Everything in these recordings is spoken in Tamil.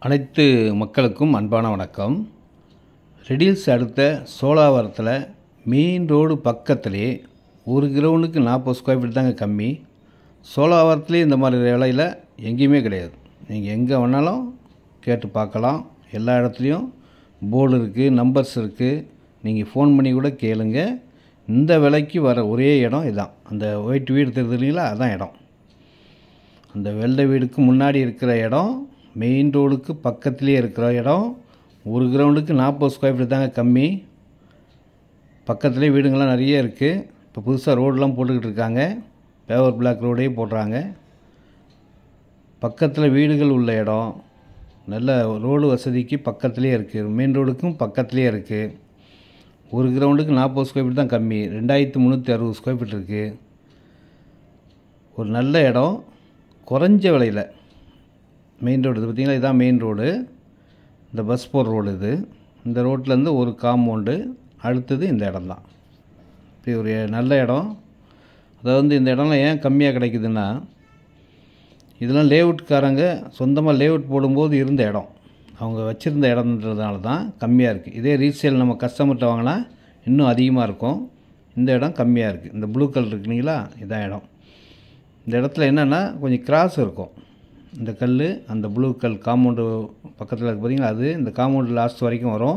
அனைத்து மக்களுக்கும் அன்பான வணக்கம் ரெடில்ஸ் அடுத்த சோலாவரத்தில் மெயின் ரோடு பக்கத்திலே ஒரு கிரவுண்டுக்கு நாற்பது ஸ்கொயர் ஃபீட் தாங்க கம்மி சோலாவரத்துலேயே இந்த மாதிரி விலையில் எங்கேயுமே கிடையாது நீங்கள் எங்கே வேணாலும் கேட்டு பார்க்கலாம் எல்லா இடத்துலையும் போர்டு இருக்குது நம்பர்ஸ் இருக்குது நீங்கள் ஃபோன் பண்ணி கூட கேளுங்க இந்த விலைக்கு வர ஒரே இடம் இதுதான் அந்த ஒயிட் வீடு தெரியுது இல்லைங்களா அதான் இடம் அந்த வெள்ளை வீடுக்கு முன்னாடி இருக்கிற இடம் மெயின் ரோடுக்கு பக்கத்துலேயே இருக்கிற இடம் ஒரு கிரவுண்டுக்கு நாற்பது ஸ்கொயர் ஃபீட் தாங்க கம்மி பக்கத்துலேயே வீடுங்கள்லாம் நிறைய இருக்குது இப்போ புதுசாக ரோடெலாம் போட்டுக்கிட்டு இருக்காங்க பேவர் பிளாக் ரோடே போடுறாங்க பக்கத்தில் வீடுகள் உள்ள இடம் நல்ல ரோடு வசதிக்கு பக்கத்துலேயே இருக்குது மெயின் ரோடுக்கும் பக்கத்துலேயே இருக்குது ஒரு கிரவுண்டுக்கு நாற்பது ஸ்கொயர் ஃபீட் தான் கம்மி ரெண்டாயிரத்து முந்நூற்றி அறுபது ஸ்கொயர் ஃபீட் இருக்குது ஒரு நல்ல இடம் குறைஞ்ச விலையில் மெயின் ரோடு இது பார்த்திங்களா இதான் மெயின் ரோடு இந்த பஸ் போகிற ரோடு இது இந்த ரோட்லேருந்து ஒரு காம்பவுண்டு அடுத்தது இந்த இடம் தான் இப்படி ஒரு நல்ல இடம் அதாவது வந்து இந்த இடம்லாம் ஏன் கம்மியாக கிடைக்குதுன்னா இதெல்லாம் லேஅவுட்காரங்க சொந்தமாக லேஅவுட் போடும்போது இருந்த இடம் அவங்க வச்சுருந்த இடம்ன்றதுனால தான் கம்மியாக இருக்குது இதே ரீசேல் நம்ம கஸ்டமர்கிட்ட வாங்கினா இன்னும் அதிகமாக இருக்கும் இந்த இடம் கம்மியாக இருக்குது இந்த ப்ளூ கலர் இருக்குங்களா இதான் இடம் இந்த இடத்துல என்னென்னா கொஞ்சம் கிராஸ் இருக்கும் இந்த கல் அந்த ப்ளூ கல் காம்பவுண்டு பக்கத்தில் இருக்கு பார்த்தீங்களா அது இந்த காம்பவுண்டு லாஸ்ட் வரைக்கும் வரும்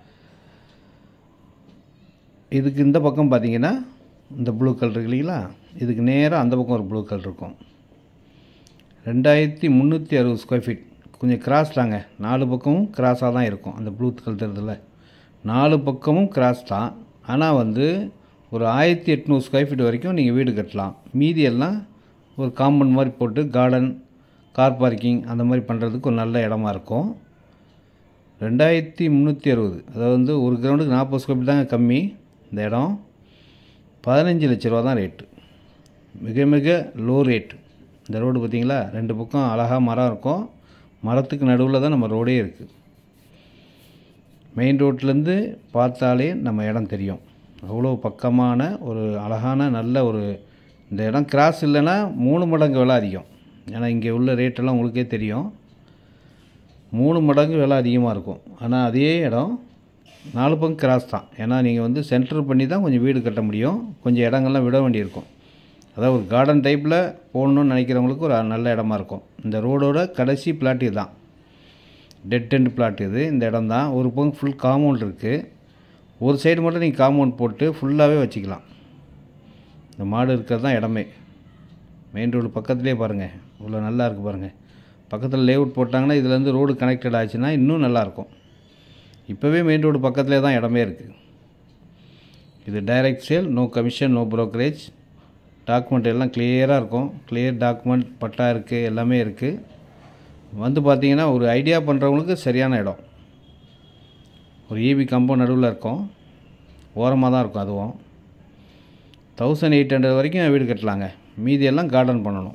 இதுக்கு இந்த பக்கம் பார்த்தீங்கன்னா இந்த ப்ளூ கல் இருக்கு இல்லைங்களா இதுக்கு நேராக அந்த பக்கம் ஒரு ப்ளூ கல் இருக்கும் ரெண்டாயிரத்தி முந்நூற்றி அறுபது ஸ்கொயர் ஃபீட் கொஞ்சம் கிராஸ் தாங்க நாலு பக்கமும் கிராஸாக தான் இருக்கும் அந்த ப்ளூ கல் தெரியுதுல்ல நாலு பக்கமும் கிராஸ் தான் ஆனால் வந்து ஒரு ஆயிரத்தி எட்நூறு ஸ்கொயர் ஃபீட் வரைக்கும் நீங்கள் வீடு கட்டலாம் மீதி எல்லாம் ஒரு காம்பவுண்ட் மாதிரி போட்டு கார்டன் கார் பார்க்கிங் அந்த மாதிரி பண்ணுறதுக்கு ஒரு நல்ல இடமா இருக்கும் ரெண்டாயிரத்தி முந்நூற்றி அறுபது அதாவது வந்து ஒரு கிரவுண்டுக்கு நாற்பது ஸ்கொயர் ஃபீட் தாங்க கம்மி இந்த இடம் பதினஞ்சு லட்ச ரூபா தான் ரேட்டு மிக மிக லோ ரேட்டு இந்த ரோடு பார்த்திங்களா ரெண்டு பக்கம் அழகாக மரம் இருக்கும் மரத்துக்கு நடுவில் தான் நம்ம ரோடே இருக்குது மெயின் ரோட்லேருந்து பார்த்தாலே நம்ம இடம் தெரியும் அவ்வளோ பக்கமான ஒரு அழகான நல்ல ஒரு இந்த இடம் கிராஸ் இல்லைன்னா மூணு மடங்கு விலை அதிகம் ஏன்னா இங்கே உள்ள ரேட்டெல்லாம் உங்களுக்கே தெரியும் மூணு மடங்கு விலை அதிகமாக இருக்கும் ஆனால் அதே இடம் நாலு பங்கு கிராஸ் தான் ஏன்னா நீங்கள் வந்து சென்டர் பண்ணி தான் கொஞ்சம் வீடு கட்ட முடியும் கொஞ்சம் இடங்கள்லாம் விட வேண்டியிருக்கும் அதாவது ஒரு கார்டன் டைப்பில் போடணுன்னு நினைக்கிறவங்களுக்கு ஒரு நல்ல இடமா இருக்கும் இந்த ரோடோட கடைசி பிளாட் இதுதான் டெட் எண்ட் பிளாட் இது இந்த இடம் தான் ஒரு பங்கு ஃபுல் காம்பவுண்ட் இருக்குது ஒரு சைடு மட்டும் நீங்கள் காம்பவுண்ட் போட்டு ஃபுல்லாகவே வச்சுக்கலாம் இந்த மாடு இருக்கிறது தான் இடமே மெயின் ரோடு பக்கத்துலேயே பாருங்கள் இவ்வளோ நல்லா இருக்குது பாருங்கள் பக்கத்தில் லேஅவுட் போட்டாங்கன்னா இதுலேருந்து ரோடு கனெக்டட் ஆச்சுன்னா இன்னும் நல்லாயிருக்கும் இப்போவே மெயின் ரோடு பக்கத்துலேயே தான் இடமே இருக்குது இது direct sale no commission no brokerage document எல்லாம் கிளியராக இருக்கும் கிளியர் டாக்குமெண்ட் பட்டா இருக்குது எல்லாமே இருக்குது வந்து பார்த்தீங்கன்னா ஒரு ஐடியா பண்ணுறவங்களுக்கு சரியான இடம் ஒரு ஈபி கம்பவுண்ட் நடுவில் இருக்கும் ஓரமாக தான் இருக்கும் அதுவும் தௌசண்ட் எயிட் ஹண்ட்ரட் வரைக்கும் வீடு கட்டலாங்க மீதியெல்லாம் கார்டன் பண்ணணும்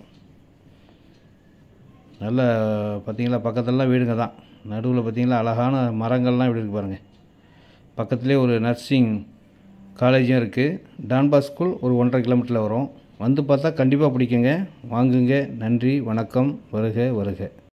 நல்ல பார்த்தீங்களா பக்கத்துலலாம் வீடுங்க தான் நடுவில் பார்த்தீங்களா அழகான மரங்கள்லாம் வீடு இருக்கு பாருங்கள் பக்கத்துலேயே ஒரு நர்சிங் காலேஜும் இருக்குது டான்பா ஸ்கூல் ஒரு ஒன்றரை கிலோமீட்டரில் வரும் வந்து பார்த்தா கண்டிப்பாக பிடிக்குங்க வாங்குங்க நன்றி வணக்கம் வருக வருக